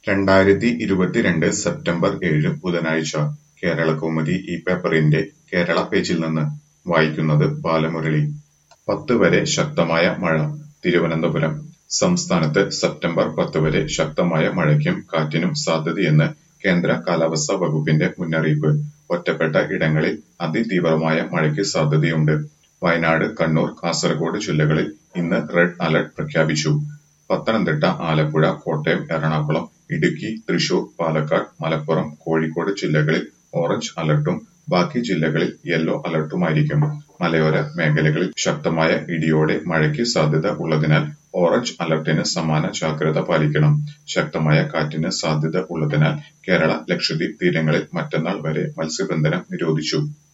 രണ്ടായിരത്തി ഇരുപത്തിരണ്ട് സെപ്റ്റംബർ ഏഴ് ബുധനാഴ്ച കേരളകൗമുദി ഈ പേപ്പറിന്റെ കേരള പേജിൽ നിന്ന് വായിക്കുന്നത് ബാലമുരളി പത്ത് വരെ ശക്തമായ മഴ തിരുവനന്തപുരം സംസ്ഥാനത്ത് സെപ്റ്റംബർ പത്ത് വരെ ശക്തമായ മഴയ്ക്കും കാറ്റിനും സാധ്യതയെന്ന് കേന്ദ്ര കാലാവസ്ഥാ വകുപ്പിന്റെ മുന്നറിയിപ്പ് ഒറ്റപ്പെട്ട ഇടങ്ങളിൽ അതിതീവ്രമായ മഴയ്ക്ക് സാധ്യതയുണ്ട് വയനാട് കണ്ണൂർ കാസർഗോഡ് ജില്ലകളിൽ ഇന്ന് റെഡ് അലർട്ട് പ്രഖ്യാപിച്ചു പത്തനംതിട്ട ആലപ്പുഴ കോട്ടയം എറണാകുളം ഇടുക്കി തൃശൂർ പാലക്കാട് മലപ്പുറം കോഴിക്കോട് ജില്ലകളിൽ ഓറഞ്ച് അലർട്ടും ബാക്കി ജില്ലകളിൽ യെല്ലോ അലർട്ടുമായിരിക്കും മലയോര മേഖലകളിൽ ശക്തമായ ഇടിയോടെ മഴയ്ക്ക് സാധ്യത ഉള്ളതിനാൽ ഓറഞ്ച് അലർട്ടിന് സമാന ജാഗ്രത പാലിക്കണം ശക്തമായ കാറ്റിന് സാധ്യത ഉള്ളതിനാൽ കേരള ലക്ഷദ്വീപ് തീരങ്ങളിൽ മറ്റന്നാൾ വരെ മത്സ്യബന്ധനം നിരോധിച്ചു